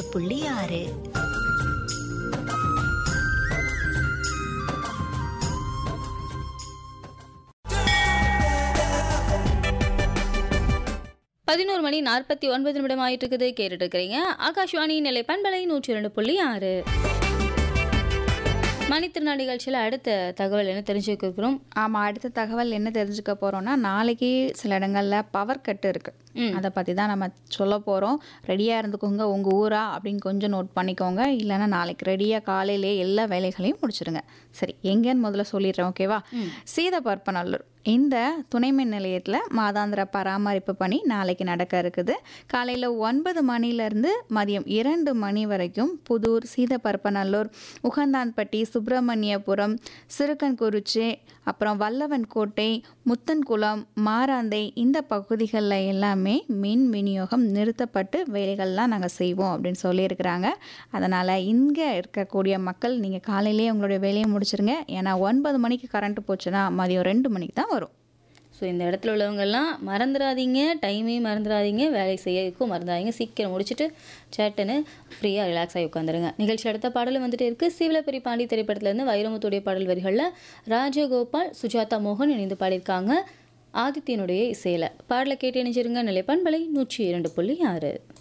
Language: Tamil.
இரண்டு புள்ளி ஆறு பதினோரு மணி நாற்பத்தி ஒன்பது நிமிடம் ஆயிட்டு இருக்குது கேட்டுட்டு இருக்கிறீங்க ஆகாஷ்வாணி நிலை பண்பலை நூற்றி ரெண்டு புள்ளி ஆறு மணித்திருநாள் நிகழ்ச்சியில் அடுத்த தகவல் என்ன தெரிஞ்சுக்க இருக்கிறோம் ஆமாம் அடுத்த தகவல் என்ன தெரிஞ்சுக்க போகிறோம்னா நாளைக்கு சில இடங்களில் பவர் கட் இருக்குது ம். அதை பற்றி தான் நம்ம சொல்ல போகிறோம் ரெடியாக இருந்துக்கோங்க உங்கள் ஊரா அப்படின்னு கொஞ்சம் நோட் பண்ணிக்கோங்க இல்லைன்னா நாளைக்கு ரெடியாக காலையிலே எல்லா வேலைகளையும் முடிச்சிடுங்க சரி எங்கேன்னு முதல்ல சொல்லிடுறேன் ஓகேவா சீதப்பற்பநல்லூர் இந்த துணை மின் நிலையத்தில் மாதாந்திர பராமரிப்பு பணி நாளைக்கு நடக்க இருக்குது காலையில் ஒன்பது மணிலேருந்து மதியம் இரண்டு மணி வரைக்கும் புதூர் சீதப்பரப்பநல்லூர் உகந்தான்பட்டி சுப்பிரமணியபுரம் சிறுக்கன்குறிச்சி அப்புறம் வல்லவன் கோட்டை முத்தன்குளம் மாராந்தை இந்த பகுதிகளில் எல்லாமே மின் விநியோகம் நிறுத்தப்பட்டு வேலைகள்லாம் நாங்கள் செய்வோம் அப்படின்னு சொல்லியிருக்கிறாங்க அதனால் இங்கே இருக்கக்கூடிய மக்கள் நீங்கள் காலையிலேயே உங்களுடைய வேலையை முடிச்சிருங்க ஏன்னா ஒன்பது மணிக்கு கரண்ட் போச்சுன்னா மதியம் ரெண்டு மணிக்கு தான் வரும் ஸோ இந்த இடத்துல உள்ளவங்கெல்லாம் மறந்துடாதீங்க டைமையும் மறந்துடாதீங்க வேலை செய்யக்கும் மறந்துடாதீங்க சீக்கிரம் முடிச்சுட்டு சேட்டுன்னு ஃப்ரீயாக ரிலாக்ஸ் ஆகி உட்காந்துருங்க நிகழ்ச்சி அடுத்த பாடலும் வந்துட்டு இருக்கு சீவலப்பெரி பாண்டி திரைப்படத்துலேருந்து வைரமுத்துடைய பாடல் வரிகளில் ராஜகோபால் சுஜாதா மோகன் இணைந்து பாடியிருக்காங்க ஆதித்யனுடைய இசையில் பாடலை கேட்டு இணைஞ்சிருங்க நிலைப்பண்பலை நூற்றி இரண்டு புள்ளி ஆறு